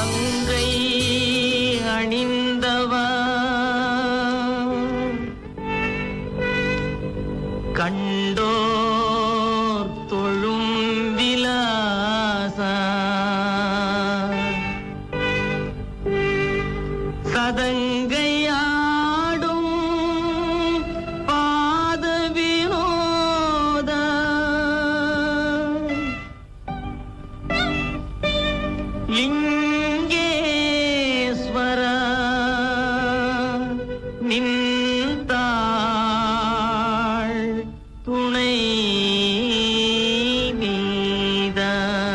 கங்கை அணிந்தவா கண்டோர் தொழும் விலாசா சதங்கையாடும் பாத வினோத லிங்கேஸ்வர நின்றாள் துணை நீதா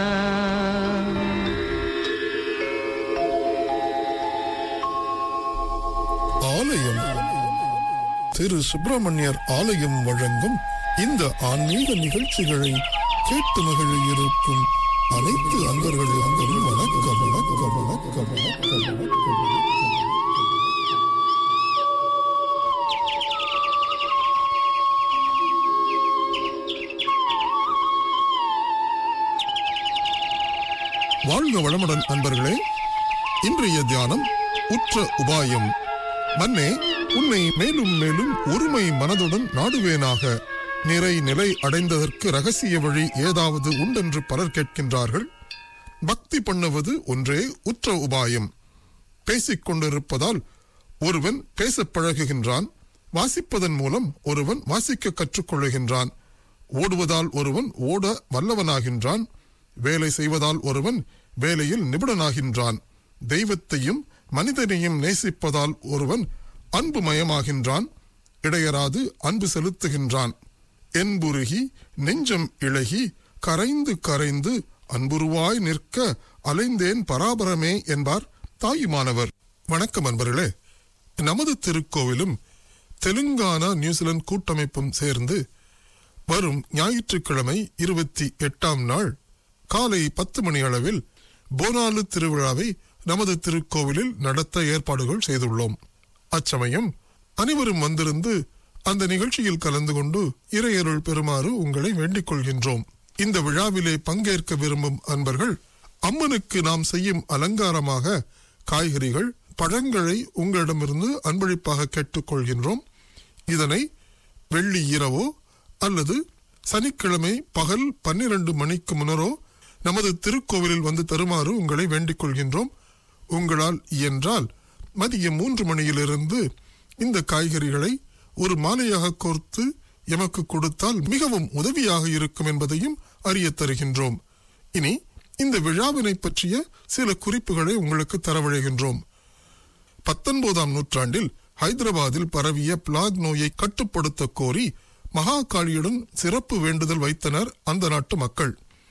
ஆலயம் திரு சுப்பிரமணியர் ஆலயம் வழங்கும் இந்த ஆன்மீக நிகழ்ச்சிகளை கேட்டு மகிழ இருக்கும் அனைத்து அன்பர்களுக்கும் வணக்கம் வணக்கம் வணக்கம் வணக்கம் வணக்கம் வாழ்க வளமுடன் அன்பர்களே இன்றைய தியானம் உற்ற உபாயம் மன்னே உன்னை மேலும் மேலும் ஒருமை மனதுடன் நாடுவேனாக நிறை நிலை அடைந்ததற்கு ரகசிய வழி ஏதாவது உண்டென்று பலர் கேட்கின்றார்கள் பக்தி பண்ணுவது ஒன்றே உற்ற உபாயம் பேசிக் கொண்டிருப்பதால் ஒருவன் பேசப் பழகுகின்றான் வாசிப்பதன் மூலம் ஒருவன் வாசிக்க கற்றுக்கொள்ளுகின்றான் ஓடுவதால் ஒருவன் ஓட வல்லவனாகின்றான் வேலை செய்வதால் ஒருவன் வேலையில் நிபுணனாகின்றான் தெய்வத்தையும் மனிதனையும் நேசிப்பதால் ஒருவன் அன்பு மயமாகின்றான் இடையராது அன்பு செலுத்துகின்றான் என்புருகி நெஞ்சம் இழகி கரைந்து கரைந்து அன்புருவாய் நிற்க அலைந்தேன் பராபரமே என்பார் தாயுமானவர் வணக்கம் அன்பர்களே நமது திருக்கோவிலும் தெலுங்கானா நியூசிலாந்து கூட்டமைப்பும் சேர்ந்து வரும் ஞாயிற்றுக்கிழமை இருபத்தி எட்டாம் நாள் காலை பத்து மணி அளவில் போனாலு திருவிழாவை நமது திருக்கோவிலில் நடத்த ஏற்பாடுகள் செய்துள்ளோம் அச்சமயம் அனைவரும் வந்திருந்து அந்த நிகழ்ச்சியில் கலந்து கொண்டு இறையருள் பெறுமாறு உங்களை வேண்டிக் கொள்கின்றோம் இந்த விழாவிலே பங்கேற்க விரும்பும் அன்பர்கள் அம்மனுக்கு நாம் செய்யும் அலங்காரமாக காய்கறிகள் பழங்களை உங்களிடமிருந்து அன்பளிப்பாக கேட்டுக்கொள்கின்றோம் இதனை வெள்ளி இரவோ அல்லது சனிக்கிழமை பகல் பன்னிரண்டு மணிக்கு முன்னரோ நமது திருக்கோவிலில் வந்து தருமாறு உங்களை வேண்டிக் கொள்கின்றோம் உங்களால் இயன்றால் மதியம் மூன்று மணியிலிருந்து இந்த காய்கறிகளை ஒரு மாலையாக கோர்த்து எமக்கு கொடுத்தால் மிகவும் உதவியாக இருக்கும் என்பதையும் அறியத் தருகின்றோம் இனி இந்த விழாவினை பற்றிய சில குறிப்புகளை உங்களுக்கு தரவழைகின்றோம் பத்தொன்பதாம் நூற்றாண்டில் ஹைதராபாத்தில் பரவிய பிளாக் நோயை கட்டுப்படுத்த கோரி மகாகாளியுடன் சிறப்பு வேண்டுதல் வைத்தனர் அந்த நாட்டு மக்கள்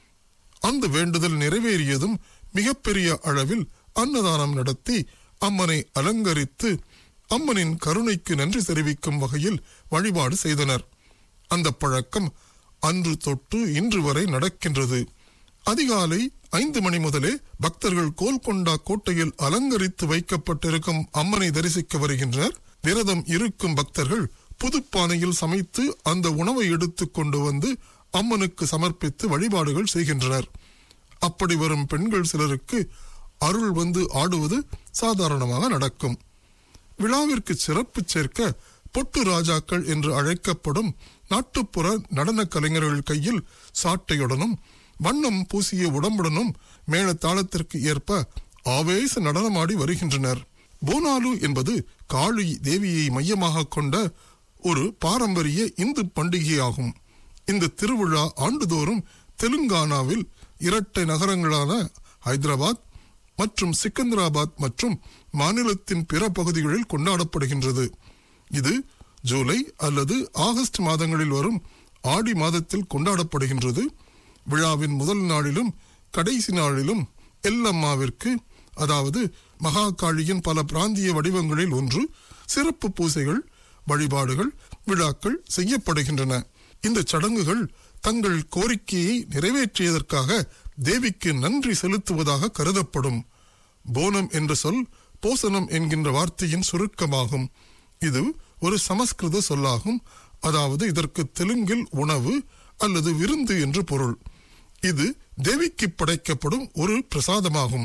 அந்த வேண்டுதல் நிறைவேறியதும் மிகப்பெரிய அளவில் அன்னதானம் நடத்தி அம்மனை அலங்கரித்து அம்மனின் கருணைக்கு நன்றி தெரிவிக்கும் வகையில் வழிபாடு செய்தனர் அந்த பழக்கம் அன்று தொட்டு இன்று வரை நடக்கின்றது அதிகாலை ஐந்து மணி முதலே பக்தர்கள் கோல்கொண்டா கோட்டையில் அலங்கரித்து வைக்கப்பட்டிருக்கும் அம்மனை தரிசிக்க வருகின்றனர் விரதம் இருக்கும் பக்தர்கள் புதுப்பானையில் சமைத்து அந்த உணவை எடுத்துக் கொண்டு வந்து அம்மனுக்கு சமர்ப்பித்து வழிபாடுகள் செய்கின்றனர் அப்படி வரும் பெண்கள் சிலருக்கு அருள் வந்து ஆடுவது சாதாரணமாக நடக்கும் விழாவிற்கு சிறப்பு சேர்க்க பொட்டு ராஜாக்கள் என்று அழைக்கப்படும் நாட்டுப்புற நடன கலைஞர்கள் கையில் சாட்டையுடனும் வண்ணம் பூசிய உடம்புடனும் மேள தாளத்திற்கு ஏற்ப ஆவேச நடனமாடி வருகின்றனர் போனாலு என்பது காளி தேவியை மையமாக கொண்ட ஒரு பாரம்பரிய இந்து பண்டிகையாகும் இந்த திருவிழா ஆண்டுதோறும் தெலுங்கானாவில் இரட்டை நகரங்களான ஹைதராபாத் மற்றும் சிக்கந்தராபாத் மற்றும் மாநிலத்தின் பிற பகுதிகளில் கொண்டாடப்படுகின்றது இது ஜூலை அல்லது ஆகஸ்ட் மாதங்களில் வரும் ஆடி மாதத்தில் கொண்டாடப்படுகின்றது விழாவின் முதல் நாளிலும் கடைசி நாளிலும் எல்லம்மாவிற்கு அதாவது மகாகாளியின் பல பிராந்திய வடிவங்களில் ஒன்று சிறப்பு பூசைகள் வழிபாடுகள் விழாக்கள் செய்யப்படுகின்றன இந்த சடங்குகள் தங்கள் கோரிக்கையை நிறைவேற்றியதற்காக தேவிக்கு நன்றி செலுத்துவதாக கருதப்படும் போனம் என்ற சொல் போசனம் என்கின்ற வார்த்தையின் சுருக்கமாகும் இது ஒரு சமஸ்கிருத சொல்லாகும் அதாவது இதற்கு தெலுங்கில் உணவு அல்லது விருந்து என்று பொருள் இது தேவிக்கு படைக்கப்படும் ஒரு பிரசாதமாகும்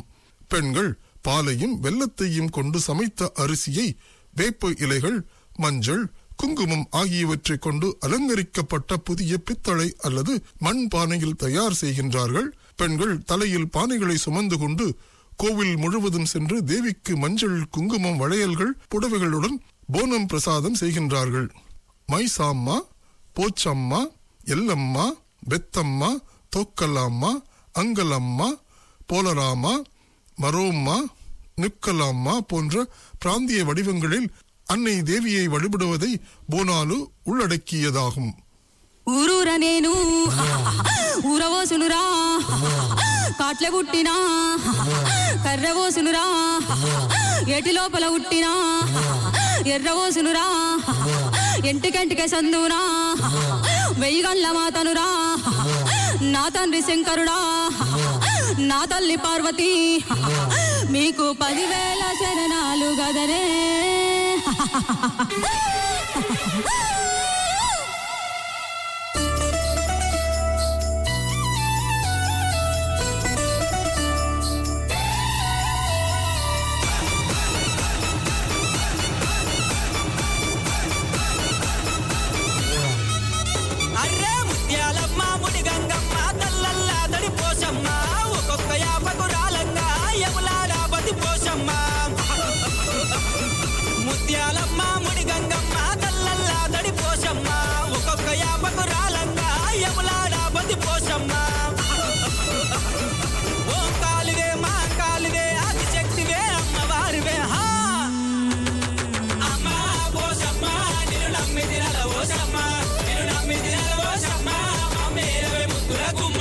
பெண்கள் பாலையும் வெல்லத்தையும் கொண்டு சமைத்த அரிசியை வேப்ப இலைகள் மஞ்சள் குங்குமம் ஆகியவற்றை கொண்டு அலங்கரிக்கப்பட்ட புதிய பித்தளை அல்லது மண் பானையில் தயார் செய்கின்றார்கள் பெண்கள் தலையில் பானைகளை சுமந்து கொண்டு கோவில் முழுவதும் சென்று தேவிக்கு மஞ்சள் குங்குமம் வளையல்கள் புடவைகளுடன் போனம் பிரசாதம் செய்கின்றார்கள் மைசாம்மா போச்சம்மா எல்லம்மா பெத்தம்மா தோக்கலாம்மா அங்கலம்மா போலராமா மரோம்மா நிக்கலாம்மா போன்ற பிராந்திய வடிவங்களில் அன்னை தேவியை வழிபடுவதை போனாலு உள்ளடக்கியதாகும் ఊరూర నేను ఊరవోసునురా కాట్ల పుట్టినా కర్రవోసునురా ఎటి లోపల పుట్టినా ఎర్రవోసునురా ఎంటికెంటికే సందునా వెయ్యి గండ్ల మాతనురా నా తండ్రి శంకరుడా నా తల్లి పార్వతి మీకు పదివేల శరణాలు గదరే అర్రే ముత్యాలమ్మ ముడి గంగమ్మ తల్లల్లా తడి పోషమ్మ ఒక్కొక్క యాపకు రాలంగా యములాడాపతి పోషమ్మ ముత్యాలమ్మ ముడి గంగమ్మ తల్లల్లా తడి పోషమ్మ ఒక్కొక్క యాపకు రాలంగా యములాడాపతి పోషమ్మ ఓ కాలివే మా కాలివే ఆదిశక్తివే అమ్మవారివే హా అమ్మా పోషమ్మ నిన్ను నమ్మి తినల ఓషమ్మ నిన్ను నమ్మి తినల ఓషమ్మ మమ్మేరవే ముద్దుల గుమ్మ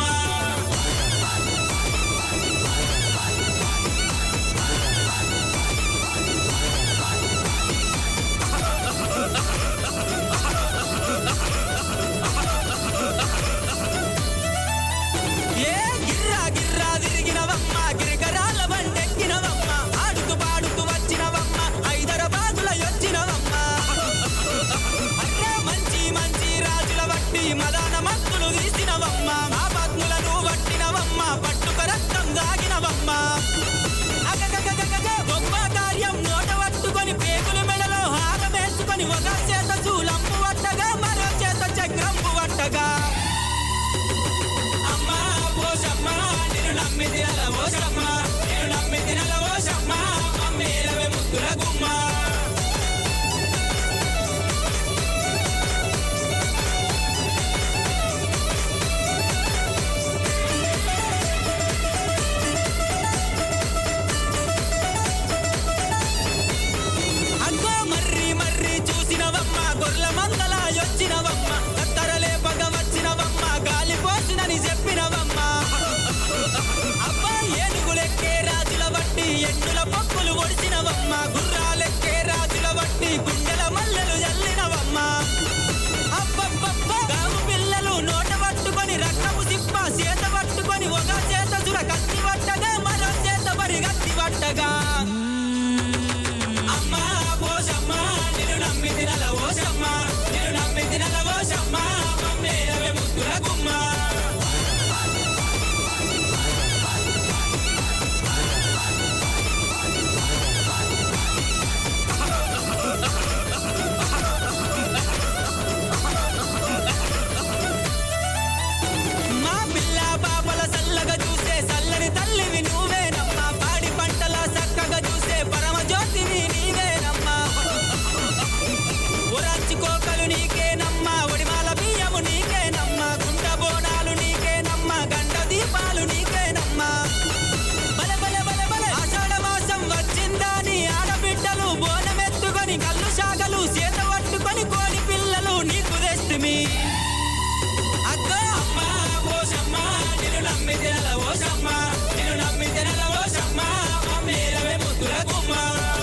ఏ గిర్రా గిర్రా తిరిగినవమ్మ గిరికరాల బండెక్కినవమ్మ ఆడుతూ పాడుతూ వచ్చినవమ్మ హైదరాబాదుల వచ్చినవమ్మ అరే మంచి మంచి రాజుల వట్టి మదాన మత్తులు తీసినవమ్మ మా పత్నులను వట్టినవమ్మ పట్టుక రక్తం దాగినవమ్మ అగగగగగగ గొప్ప కార్యం నోట పట్టుకొని పేగులు మెడలో హారమేసుకొని ఒక చేత చూలంపు వట్టగా మరో చేత చక్రంపు వట్టగా అమ్మా పోషమ్మ నిన్ను నమ్మి తినల ఓషమ్మ నిన్ను నమ్మి తినల ఓషమ్మ మమ్మేలవే ముద్దుల గుమ్మ అగ్గో మర్రి మర్రి చూసినవమ్మ గొర్రెల మందల యొచ్చినవమ్మ కత్తరలే పగ వచ్చినవమ్మ గాలి పోసినని చెప్పినవమ్మ అబ్బా ఏనుగులెక్కే రాజుల వట్టి ఎన్నుల పప్పులు ఒడిచినవమ్మ గుర్రాలెక్కే రాజుల వట్టి గుండెల మల్లెలు జల్లినవమ్మ అబ్బబ్బబ్బ గాము పిల్లలు నోట పట్టుకొని రక్తము సిప్ప చేత పట్టుకొని ఒక చేత చుర కత్తి పట్టగా మరో చేత పరిగత్తి పట్టగా అమ్మా పోషమ్మ నిన్ను నమ్మి తినల ఓషమ్మ నిన్ను నమ్మి తినల ఓషమ్మ మమ్మేలవే ముద్దుల గుమ్మ మా పిల్ల పాపల సల్లగా చూసే సల్లని తల్లివి నువ్వేనమ్మా పాడి పంటల చక్కగా చూసే పరమ జ్యోతివి నీవేనమ్మా ఉరాచి కోకలు నీకేనమ్మా ఒడిమాల బియ్యము నీకేనమ్మా గుంట బోనాలు నీకేనమ్మా గండ దీపాలు నీకేనమ్మా బల బల బల బల ఆషాఢ మాసం వచ్చిందా నీ ఆడబిడ్డలు బోనమెత్తుకొని కళ్ళు శాగలు చేత పట్టుకొని కోడి పిల్లలు నీకు తెస్తుమి అక్క అమ్మ పోషమ్మ నిన్ను నమ్మి తినల ఓషమ్మ నిన్ను నమ్మి తినల ఓషమ్మ మమ్మేలవే ముద్దుల గుమ్మ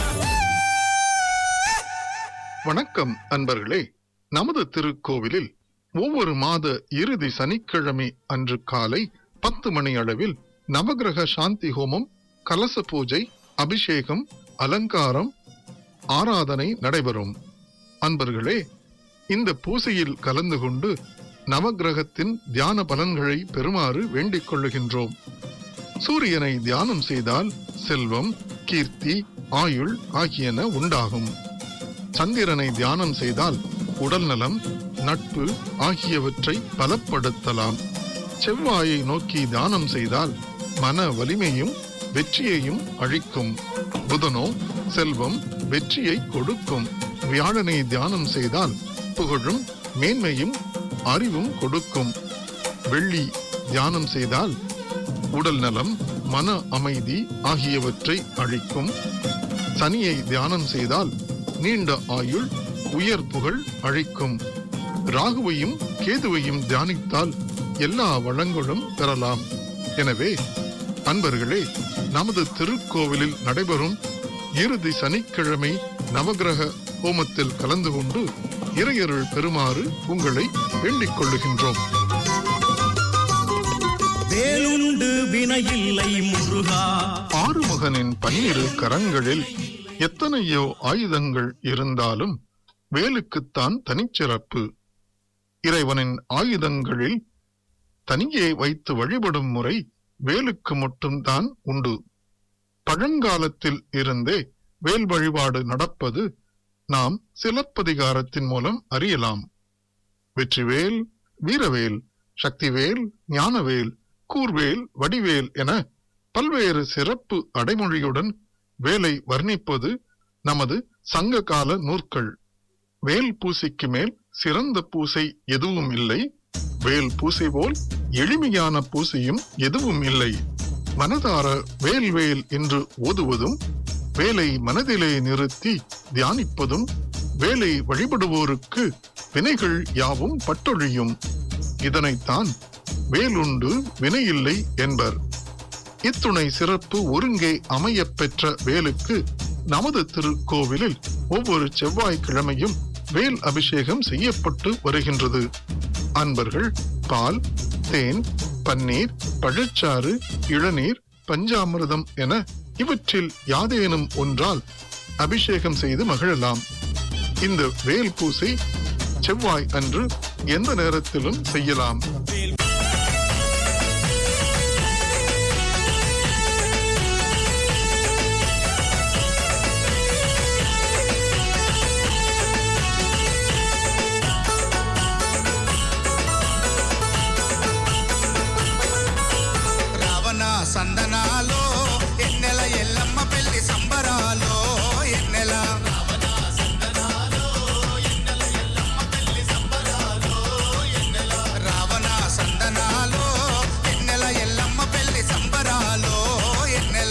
வணக்கம் அன்பர்களே நமது திருக்கோவிலில் ஒவ்வொரு மாத இறுதி சனிக்கிழமை அன்று காலை பத்து மணி அளவில் நவகிரக சாந்தி ஹோமம் கலச பூஜை அபிஷேகம் அலங்காரம் ஆராதனை நடைபெறும் அன்பர்களே இந்த பூசையில் கலந்து கொண்டு நவகிரகத்தின் தியான பலன்களை பெறுமாறு வேண்டிக் கொள்ளுகின்றோம் சூரியனை தியானம் செய்தால் செல்வம் கீர்த்தி ஆயுள் ஆகியன உண்டாகும் சந்திரனை தியானம் செய்தால் உடல் நலம் நட்பு ஆகியவற்றை பலப்படுத்தலாம் செவ்வாயை நோக்கி தியானம் செய்தால் மன வலிமையும் வெற்றியையும் அழிக்கும் புதனோ செல்வம் வெற்றியை கொடுக்கும் வியாழனை தியானம் செய்தால் புகழும் மேன்மையும் அறிவும் கொடுக்கும் வெள்ளி தியானம் செய்தால் உடல் நலம் மன அமைதி ஆகியவற்றை அழிக்கும் சனியை தியானம் செய்தால் நீண்ட ஆயுள் உயர் புகழ் அழிக்கும் ராகுவையும் கேதுவையும் தியானித்தால் எல்லா வளங்களும் பெறலாம் எனவே அன்பர்களே நமது திருக்கோவிலில் நடைபெறும் இறுதி சனிக்கிழமை நவகிரக ஹோமத்தில் கலந்து கொண்டு இறையருள் பெறுமாறு உங்களை வேண்டிக் கொள்ளுகின்றோம் வேலுண்டு வினையில்லை முருகா ஆறுமுகனின் பன்னிரு கரங்களில் எத்தனையோ ஆயுதங்கள் இருந்தாலும் வேலுக்குத்தான் தனிச்சிறப்பு இறைவனின் ஆயுதங்களில் தனியே வைத்து வழிபடும் முறை வேலுக்கு மட்டும்தான் உண்டு பழங்காலத்தில் இருந்தே வேல் வழிபாடு நடப்பது நாம் சிலப்பதிகாரத்தின் மூலம் அறியலாம் வெற்றிவேல் வீரவேல் சக்திவேல் ஞானவேல் கூர்வேல் வடிவேல் என பல்வேறு சிறப்பு அடைமொழியுடன் வேலை வர்ணிப்பது நமது சங்க கால நூற்கள் வேல் பூசைக்கு மேல் சிறந்த பூசை எதுவும் இல்லை வேல் பூசை போல் எளிமையான பூசையும் எதுவும் இல்லை மனதார வேல் வேல் என்று ஓதுவதும் வேலை மனதிலே நிறுத்தி தியானிப்பதும் வேலை வழிபடுவோருக்கு வினைகள் யாவும் பட்டொழியும் இதனைத்தான் வேலுண்டு வினையில்லை என்பர் இத்துணை சிறப்பு ஒருங்கே அமையப் பெற்ற வேலுக்கு நமது திருக்கோவிலில் ஒவ்வொரு செவ்வாய்க்கிழமையும் வேல் அபிஷேகம் செய்யப்பட்டு வருகின்றது அன்பர்கள் பால் தேன் பன்னீர் பழச்சாறு இளநீர் பஞ்சாமிர்தம் என இவற்றில் யாதேனும் ஒன்றால் அபிஷேகம் செய்து மகிழலாம் இந்த வேல் பூசை செவ்வாய் அன்று எந்த நேரத்திலும் செய்யலாம் రావణ సందనాలో ఎన్నెల ఎల్లమ్మ పెళ్లి సంబరాలో ఎన్నెల రావణ సందనాలో ఎన్నెల ఎల్లమ్మ పెళ్లి సంబరాలో ఎన్నెల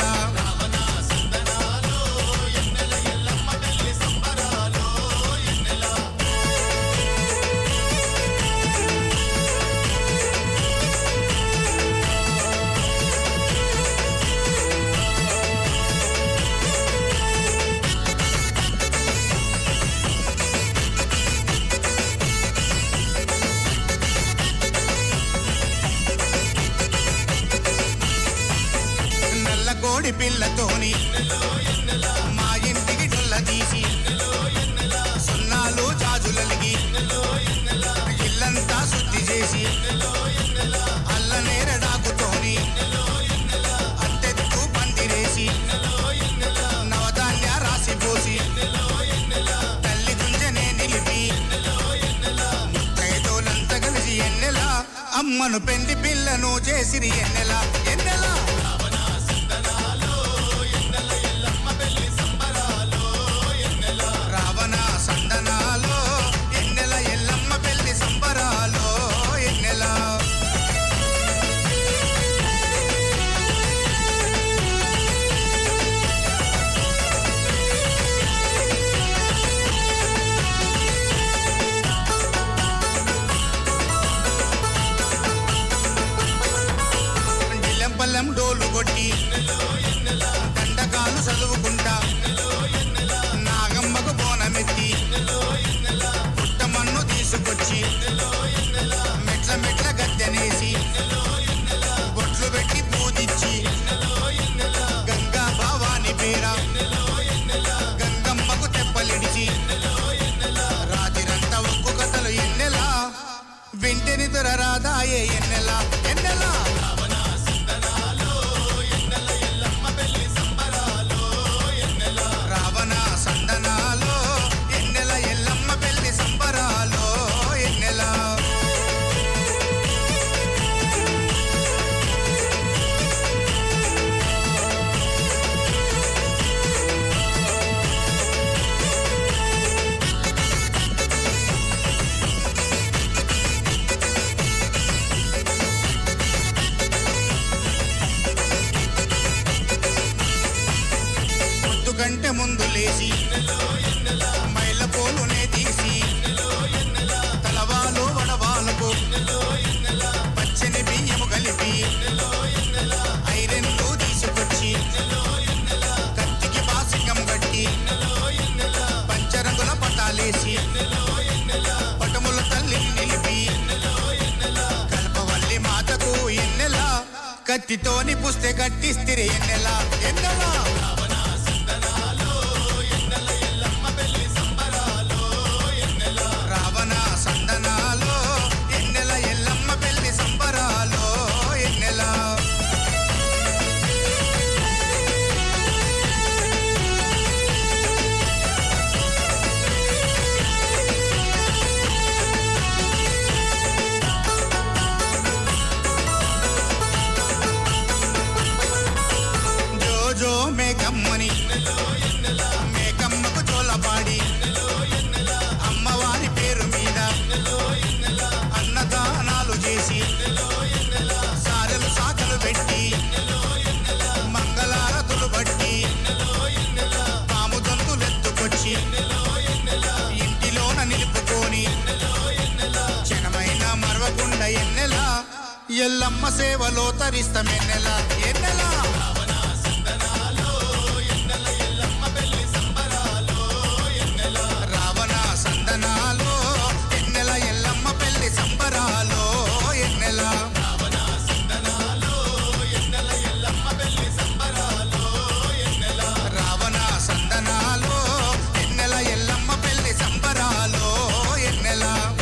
నల్ల కోడి పిల్లతోని మా ఇంటికి డొల్ల తీసి సున్నాలు జాజులలిగి ఇల్లంతా శుద్ధి చేసి అల్ల నేరడాకుతోని అంతెత్తు పందిరేసి నవధాన్య రాసి పోసి తల్లి గుంజనే నిలిపి ముత్తైదోలంతా కలిసి ఎన్నెలా అమ్మను పెండి పిల్లను చేసిరి ఎన్నెలా ఎన్నెలా రావణ సందనాలో ఎన్నెల ఎల్లమ్మ పెళ్లి సంబరాలో ఎన్నెల జిల్లెంపల్లెం డోలు కొట్టి దండకాలు చదువుకుంటా నాగమ్మకు బోనమెత్తి పుట్టమన్ను తీసుకొచ్చి మెట్ల మెట్ల గద్దెనేసి బొట్లు పెట్టి పూజించి గంగా భావాని పేర గంగమ్మకు తెప్పలిడిచి రాతిరంతా ఒక్కు కథలు ఎన్నెలా వెంటని దొర రాదాయే ఎన్నెలా ఎన్నెలా కంటే ముందు లేచి మైల పోలునే తీసి తలవాలో వడవాలకు పచ్చని బియ్యము కలిపి ఐరన్లు తీసుకొచ్చి కత్తికి బాసికం కట్టి పంచరంగుల పటాలేసి పటముల తల్లిని నిలిపి కల్పవల్లి మాతకు ఎన్నెల కత్తితోని పుస్తే కట్టిస్తిరి ఎన్నెల ఎన్నెల రావణ సందనాలో ఎన్నెల ఎల్లమ్మ పెళ్లి సంబరాలో ఎన్నెల జో జో మేకమ్మని మేకమ్మకు చోలపాడి అమ్మవారి పేరు మీద అన్నదానాలు చేసి సారెలు సాకలు పెట్టి మంగళారతులు బట్టి పాము తంతులెత్తుకొచ్చి ఇంటిలోన నిలుపుకొని క్షణమైన మరవకుండా ఎన్నెల ఎల్లమ్మ సేవలో తరిస్తమెన్నెల ఎన్నెల రావణ సందనాలో ఎన్నెల ఎల్లమ్మ పెళ్లి సంబరాలో ఎన్నెల రావణ సందనాలో ఎన్నెల ఎల్లమ్మ పెళ్లి సంబరాలో ఎన్నెల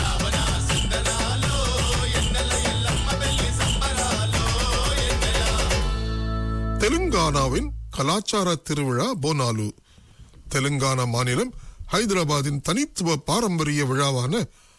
தெலுங்கானாவின் கலாச்சார திருவிழா போனாலு தெலுங்கானா மாநிலம் ஹைதராபாத்தின் தனித்துவ பாரம்பரிய விழாவான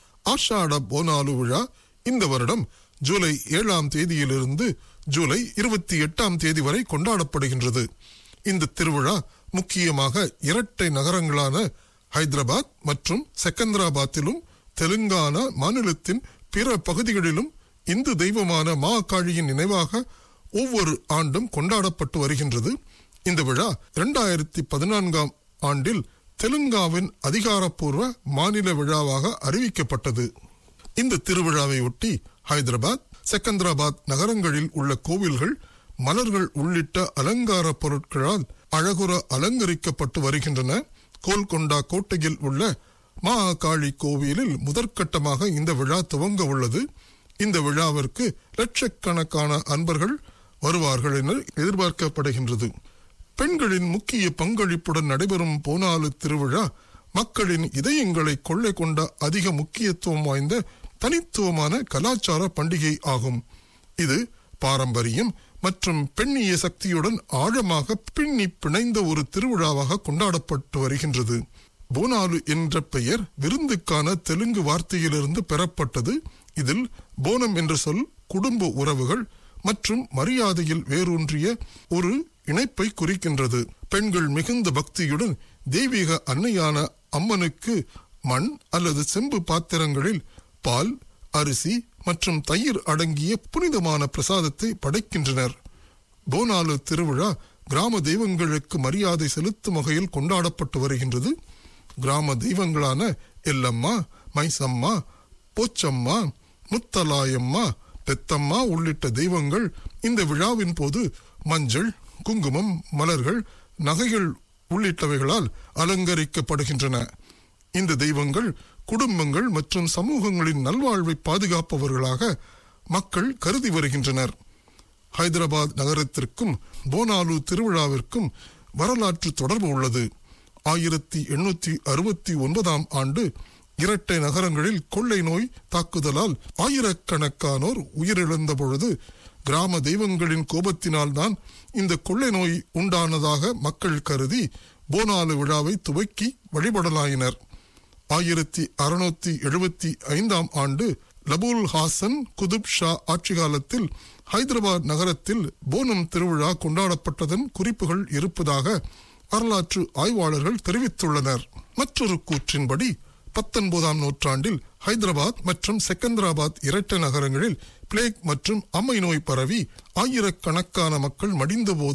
ஆஷாட போனாலு விழா இந்த வருடம் ஜூலை ஏழாம் தேதியிலிருந்து ஜூலை இருபத்தி எட்டாம் தேதி வரை கொண்டாடப்படுகின்றது இந்த திருவிழா முக்கியமாக இரட்டை நகரங்களான ஹைதராபாத் மற்றும் செகந்திராபாத்திலும் தெலுங்கானா மாநிலத்தின் பிற பகுதிகளிலும் இந்து தெய்வமான மா காளியின் நினைவாக ஒவ்வொரு ஆண்டும் கொண்டாடப்பட்டு வருகின்றது இந்த விழா இரண்டாயிரத்தி பதினான்காம் ஆண்டில் தெலுங்காவின் அதிகாரப்பூர்வ மாநில விழாவாக அறிவிக்கப்பட்டது இந்த திருவிழாவை ஒட்டி ஹைதராபாத் செகந்திராபாத் நகரங்களில் உள்ள கோவில்கள் மலர்கள் உள்ளிட்ட அலங்கார பொருட்களால் அழகுற அலங்கரிக்கப்பட்டு வருகின்றன கோல்கொண்டா கோட்டையில் உள்ள மகாகாளி கோவிலில் முதற்கட்டமாக இந்த விழா துவங்க உள்ளது இந்த விழாவிற்கு லட்சக்கணக்கான அன்பர்கள் வருவார்கள் என எதிர்பார்க்கப்படுகின்றது பெண்களின் முக்கிய பங்களிப்புடன் நடைபெறும் போனாலு திருவிழா மக்களின் இதயங்களை கொள்ளை கொண்ட அதிக முக்கியத்துவம் வாய்ந்த தனித்துவமான கலாச்சார பண்டிகை ஆகும் இது பாரம்பரியம் மற்றும் பெண்ணிய சக்தியுடன் ஆழமாக பின்னி பிணைந்த ஒரு திருவிழாவாக கொண்டாடப்பட்டு வருகின்றது போனாலு என்ற பெயர் விருந்துக்கான தெலுங்கு வார்த்தையிலிருந்து பெறப்பட்டது இதில் போனம் என்ற சொல் குடும்ப உறவுகள் மற்றும் மரியாதையில் வேரூன்றிய ஒரு இணைப்பை குறிக்கின்றது பெண்கள் மிகுந்த பக்தியுடன் தெய்வீக அன்னையான அம்மனுக்கு மண் அல்லது செம்பு பாத்திரங்களில் பால் அரிசி மற்றும் தயிர் அடங்கிய புனிதமான பிரசாதத்தை படைக்கின்றனர் போனாலு திருவிழா கிராம தெய்வங்களுக்கு மரியாதை செலுத்தும் வகையில் கொண்டாடப்பட்டு வருகின்றது கிராம தெய்வங்களான எல்லம்மா மைசம்மா போச்சம்மா முத்தலாயம்மா பெத்தம்மா உள்ளிட்ட தெய்வங்கள் இந்த விழாவின் போது மஞ்சள் குங்குமம் மலர்கள் நகைகள் உள்ளிட்டவைகளால் அலங்கரிக்கப்படுகின்றன இந்த தெய்வங்கள் குடும்பங்கள் மற்றும் சமூகங்களின் நல்வாழ்வை பாதுகாப்பவர்களாக மக்கள் கருதி வருகின்றனர் ஹைதராபாத் நகரத்திற்கும் போனாலு திருவிழாவிற்கும் வரலாற்று தொடர்பு உள்ளது ஆயிரத்தி எண்ணூத்தி அறுபத்தி ஒன்பதாம் ஆண்டு இரட்டை நகரங்களில் கொள்ளை நோய் தாக்குதலால் ஆயிரக்கணக்கானோர் உயிரிழந்த பொழுது கிராம தெய்வங்களின் கோபத்தினால் தான் இந்த கொள்ளை நோய் உண்டானதாக மக்கள் கருதி போனாலு விழாவை துவக்கி வழிபடலாயினர் ஆயிரத்தி அறுநூத்தி எழுபத்தி ஐந்தாம் ஆண்டு லபுல் ஹாசன் குதுப் ஷா ஆட்சி காலத்தில் ஹைதராபாத் நகரத்தில் போனம் திருவிழா கொண்டாடப்பட்டதன் குறிப்புகள் இருப்பதாக வரலாற்று ஆய்வாளர்கள் தெரிவித்துள்ளனர் மற்றொரு கூற்றின்படி பத்தொன்பதாம் நூற்றாண்டில் ஹைதராபாத் மற்றும் செகந்திராபாத் இரட்டை நகரங்களில் பிளேக் மற்றும் அம்மை நோய் பரவி ஆயிரக்கணக்கான மக்கள் மடிந்தபோது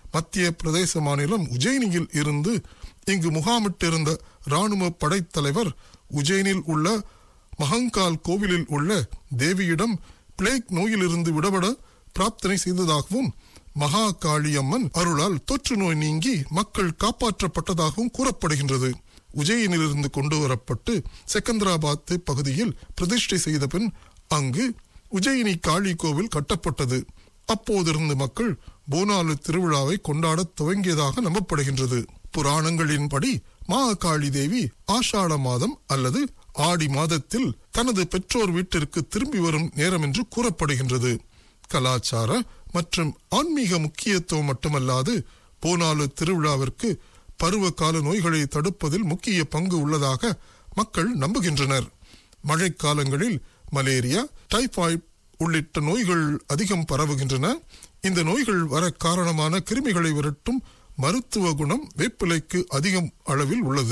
மத்திய பிரதேச மாநிலம் உஜ்ஜயினியில் இருந்து இங்கு முகாமிட்டிருந்த இராணுவ படைத்தலைவர் உஜ்ஜயினில் உள்ள மஹங்கால் கோவிலில் உள்ள தேவியிடம் பிளேக் நோயிலிருந்து விடுபட பிரார்த்தனை செய்ததாகவும் மகா காளியம்மன் அருளால் தொற்று நோய் நீங்கி மக்கள் காப்பாற்றப்பட்டதாகவும் கூறப்படுகின்றது உஜ்ஜயினிலிருந்து கொண்டு வரப்பட்டு செகந்திராபாத் பகுதியில் பிரதிஷ்டை செய்த பின் அங்கு உஜ்ஜயினி காளி கோவில் கட்டப்பட்டது அப்போதிருந்து மக்கள் போனாலு திருவிழாவை கொண்டாடத் துவங்கியதாக நம்பப்படுகின்றது புராணங்களின்படி மகாகாளி தேவி ஆஷாட மாதம் அல்லது ஆடி மாதத்தில் தனது பெற்றோர் வீட்டிற்கு திரும்பி வரும் நேரம் என்று கூறப்படுகின்றது கலாச்சார மற்றும் ஆன்மீக முக்கியத்துவம் மட்டுமல்லாது போனாலு திருவிழாவிற்கு பருவகால நோய்களை தடுப்பதில் முக்கிய பங்கு உள்ளதாக மக்கள் நம்புகின்றனர் மழைக்காலங்களில் மலேரியா டைபாய்டு உள்ளிட்ட நோய்கள் அதிகம் பரவுகின்றன இந்த நோய்கள் வர காரணமான கிருமிகளை விரட்டும் மருத்துவ குணம் வேப்பிலைக்கு அதிகம் அளவில் உள்ளது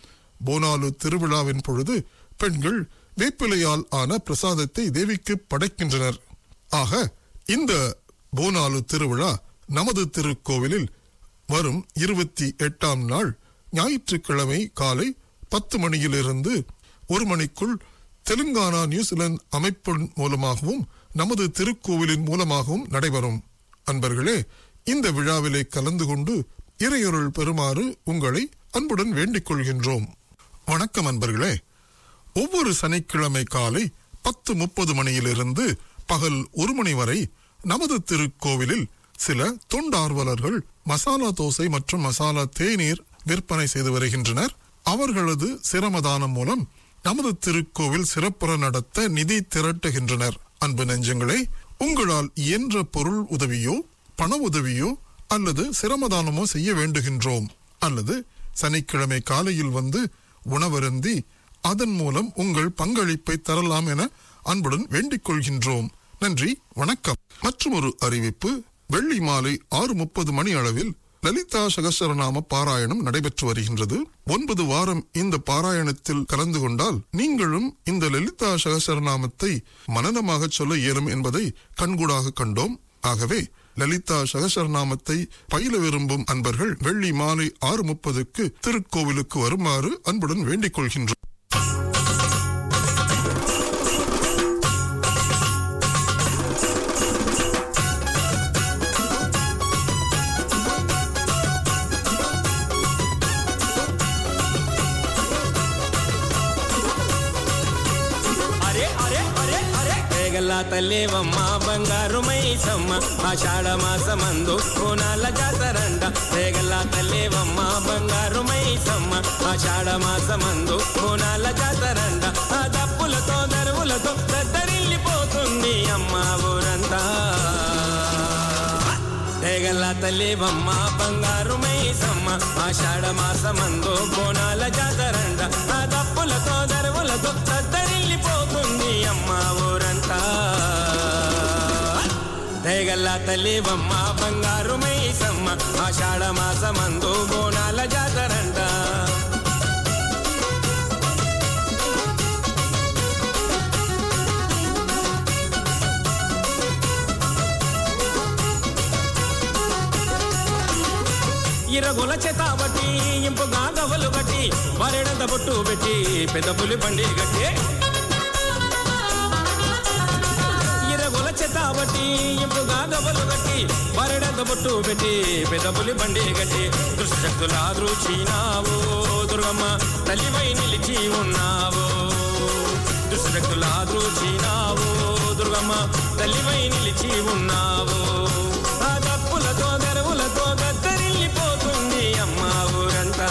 போனாலு திருவிழாவின் பொழுது பெண்கள் வேப்பிலையால் ஆன பிரசாதத்தை தேவிக்கு படைக்கின்றனர் ஆக இந்த போனாலு திருவிழா நமது திருக்கோவிலில் வரும் இருபத்தி எட்டாம் நாள் ஞாயிற்றுக்கிழமை காலை பத்து மணியிலிருந்து ஒரு மணிக்குள் தெலுங்கானா நியூசிலாந்து அமைப்பின் மூலமாகவும் நமது திருக்கோவிலின் மூலமாகவும் நடைபெறும் அன்பர்களே இந்த விழாவிலே கலந்து கொண்டு இறையொருள் பெறுமாறு உங்களை அன்புடன் வேண்டிக் கொள்கின்றோம் வணக்கம் அன்பர்களே ஒவ்வொரு சனிக்கிழமை காலை பத்து முப்பது மணியிலிருந்து பகல் ஒரு மணி வரை நமது திருக்கோவிலில் சில தொண்டார்வலர்கள் மசாலா தோசை மற்றும் மசாலா தேநீர் விற்பனை செய்து வருகின்றனர் அவர்களது சிரமதானம் மூலம் நமது திருக்கோவில் சிறப்புற நடத்த நிதி திரட்டுகின்றனர் அன்பு நெஞ்சங்களே உங்களால் இயன்ற பொருள் உதவியோ பண உதவியோ அல்லது சிரமதானமோ செய்ய வேண்டுகின்றோம் அல்லது சனிக்கிழமை காலையில் வந்து உணவருந்தி அதன் மூலம் உங்கள் பங்களிப்பை தரலாம் என அன்புடன் வேண்டிக் கொள்கின்றோம் நன்றி வணக்கம் மற்றும் ஒரு அறிவிப்பு வெள்ளி மாலை ஆறு முப்பது மணி அளவில் லலிதா சகசரநாம பாராயணம் நடைபெற்று வருகின்றது ஒன்பது வாரம் இந்த பாராயணத்தில் கலந்து கொண்டால் நீங்களும் இந்த லலிதா சகசரநாமத்தை மனனமாக சொல்ல இயலும் என்பதை கண்கூடாக கண்டோம் ஆகவே லலிதா சகசரநாமத்தை பயில விரும்பும் அன்பர்கள் வெள்ளி மாலை ஆறு முப்பதுக்கு திருக்கோவிலுக்கு வருமாறு அன்புடன் வேண்டிக் கொள்கின்றோம் అరే అరే అరే అరే పేగల తల్లేవమ్మ బంగారు మైసమ్మ ఆషాఢ మాసమందు కోనాల జాతరండ పేగల తల్లేవమ్మ బంగారు మైసమ్మ ఆషాఢ మాసమందు కోనాల జాతరండ ఆ దప్పులతో దరువులతో దద్దరిల్లిపోతుంది అమ్మ ఊరంతా తేగల తల్లివమ్మ బంగారు మైసమ్మ ఆషాఢ మాసమందు బోనాల జాతరండ ఆ దప్పులతో దరువులతో తద్దరిల్లిపోతుంది అమ్మ ఊరంతా తేగల తల్లివమ్మ బంగారు మైసమ్మ ఆషాఢ మాసమందు బోనాల జాతరంట ఇరగొల చేతాబట్టి ఇంపుగా గవలు గట్టి వరెడంత బొట్టు పెట్టి పెద్ద పులి బండి గట్టి ఇరగొల చేతాబట్టి ఇంపుగా గవలు గట్టి వరెడంత బొట్టు పెట్టి పెద్ద పులి బండి గట్టి దుష్టశక్తుల దృచినావు దుర్గమ్మ తల్లివై నిలిచి ఉన్నావు దుష్టశక్తుల దృచినావు దుర్గమ్మ తల్లివై నిలిచి ఉన్నావు ఆ దప్పులతో గరువులతో గద్దరిల్లిపోతుంది అమ్మ ఊరంతా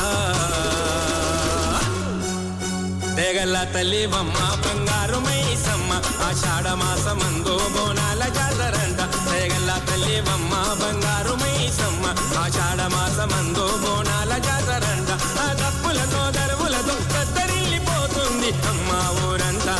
తెగల తల్లివమ్మ బంగారు మైసమ్మ ఆషాఢ మాసమందు బోనాల జాతరంట తెగల తల్లివమ్మ బంగారు మైసమ్మ ఆషాఢ మాసమందు బోనాల జాతరంట ఆ దప్పులతో దరువులతో కత్తరిల్లిపోతుంది అమ్మ ఊరంతా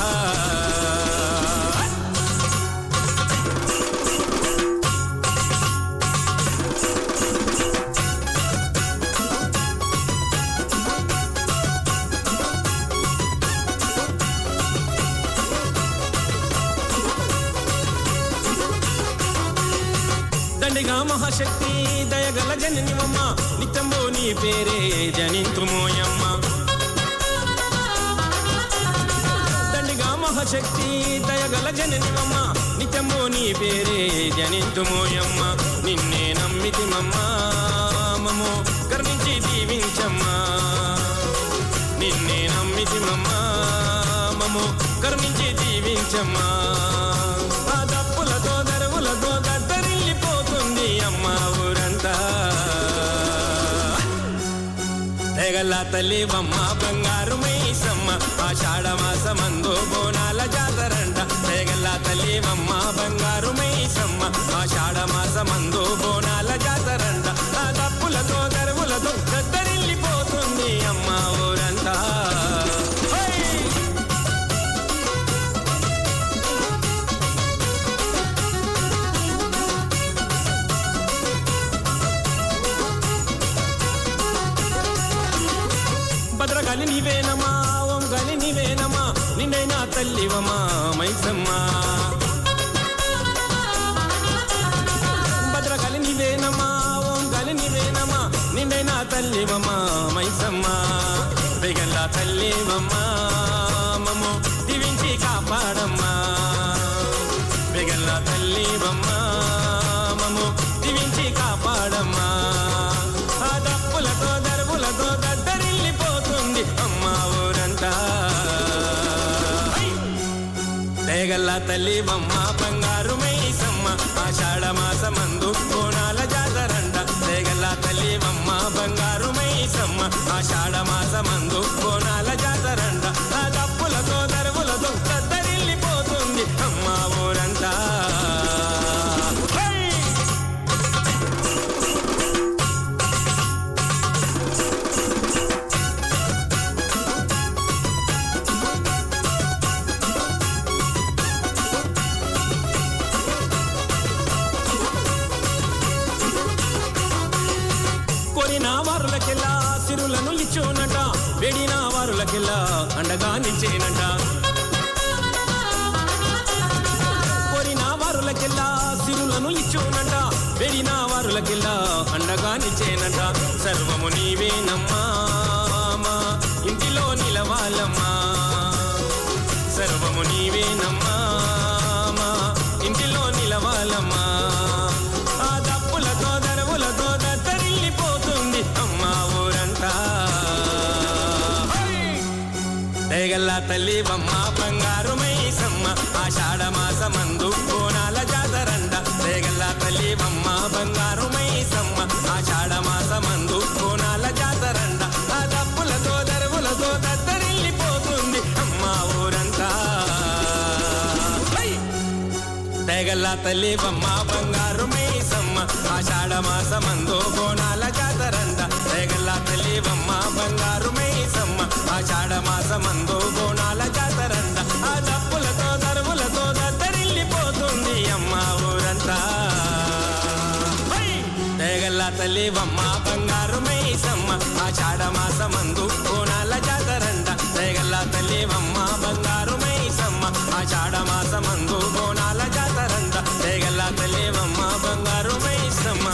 దండిగా మహా మహాశక్తి దయగల జననివమ్మ నిత్యంబో నీ పేరే జనింతుమోయమ్మ దండిగా మహాశక్తి దయగల జననివమ్మ నిత్యంబో నీ పేరే జనింతుమోయమ్మ నిన్నే నమ్మితిమమ్మ మమో కరుణించి దీవించమ్మా నిన్నే నమ్మితిమమ్మా మమో కరుణించి దీవించమ్మా ఆ దప్పులతో దరువులతో దద్దరిల్లిపోతుంది అమ్మ ఊరంతా తెగల తల్లివమ్మ బంగారు మైసమ్మ ఆషాఢ మాసమందు బోనాల జాతరంట తెగల తల్లివమ్మ బంగారు మైసమ్మ ఆషాఢ మాసమందు బోనాల జాతరంట ఆ తప్పులతో దరువులతో దద్దరిల్లిపోతుంది అమ్మ ఊరంతా హై! భద్రకాళి నీవేనమా ఓంకాళి నీవేనమా నిండైనా తల్లివమా మైసమ్మా భద్రకాళి నీవేనమా ఓంకాళి నీవేనమా నిండైనా తల్లివమా మైసమ్మా బెగల్ల తల్లివమ్మా మమ్మో దీవించి కాపాడమ్మా బెగల్ల తల్లివమ్మా మమ్మో దీవించి కాపాడమ్మా ఆ దప్పులతో దరువులతో దద్దరిల్లిపోతుంది అమ్మ ఊరంతా తేగల్ల తల్లి బొమ్మ బంగారు మైసమ్మ ఆషాఢ మాసమందు కోణాల జాతరంట తేగల్ల తల్లి బొమ్మ బంగారు మైసమ్మ ఆషాఢ మాసమందు కోణాల జాతరంట ఆ దప్పులతో దరువులతో దద్దరిల్లిపోతుంది అమ్మ ఊరంతా హై! కోరిన వారులకెల్లా సిరులను ఇచ్చోనట వేడిన వారులకెల్లా అండగా నిచ్చేనట కోరిన వారులకెల్లా సిరులను ఇచ్చోనట వేడిన వారులకెల్లా అండగా నిచ్చేనట సర్వము నీవేనమ్మా మా ఇంటిలో నిలవాలమ్మా సర్వము నీవేనమ్మా మా ఇంటిలో నిలవాలమ్మా ఆ దప్పులతో దరవులతో దద్దరిల్లిపోతుంది అమ్మా ఊరంతా తేగల్ల తల్లి బొమ్మ బంగారు మైసమ్మ ఆషాఢ మాసమందు కోనాల జాతరంట తేగల్ల తల్లి బొమ్మ బంగారు మైసమ్మ ఆషాఢ మాసమందు కోనాల జాతరంట ఆ దప్పులతో దరువులతో దద్దరిల్లిపోతుంది అమ్మ ఊరంతా హై! తెగల్ల తల్లి బొమ్మ బంగారు మైసమ్మ ఆషాఢ మాసమందు బోనాల జాతరంట తెగల్ల తల్లి బొమ్మ బంగారు మైసమ్మ ఆషాఢ మాసమందు బోనాల జాతరంట ఆ దప్పులతో దరువులతో దద్దరిల్లిపోతుంది అమ్మ ఊరంతా హై! తెగల్ల తల్లి బొమ్మ బంగారు మైసమ్మ ఆషాఢ మాసమందు బోనాల జాతరంట తెగల్ల తల్లి బొమ్మ బంగారు మైసమ్మ ఆషాఢ మాసమందు బోనాల జాతరంట తెగల్ల తల్లి బొమ్మ బంగారు మైసమ్మ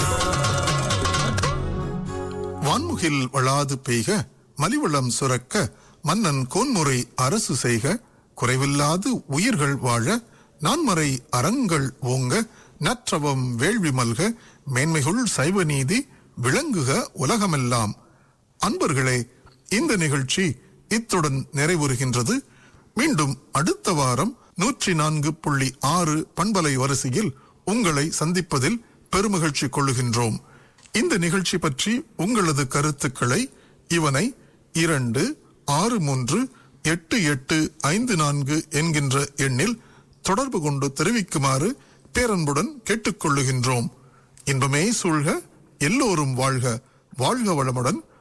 வான்முகில் வளாது பெய்க மலிவளம் சுரக்க மன்னன் கோன்முறை அரசு செய்க குறைவில்லாது உயிர்கள் வாழ நான்மறை அறங்கள் ஓங்க நற்றவம் வேள்வி மல்க மேன்மைகுள் சைவ நீதி விளங்குக உலகமெல்லாம் அன்பர்களே இந்த நிகழ்ச்சி இத்துடன் நிறைவுறுகின்றது மீண்டும் அடுத்த வாரம் நூற்றி நான்கு புள்ளி ஆறு பண்பலை வரிசையில் உங்களை சந்திப்பதில் பெருமகிழ்ச்சி கொள்ளுகின்றோம் இந்த நிகழ்ச்சி பற்றி உங்களது கருத்துக்களை இவனை இரண்டு ஆறு மூன்று எட்டு எட்டு ஐந்து நான்கு என்கின்ற எண்ணில் தொடர்பு கொண்டு தெரிவிக்குமாறு பேரன்புடன் கேட்டுக்கொள்ளுகின்றோம் இன்பமே சூழ்க எல்லோரும் வாழ்க வாழ்க வளமுடன்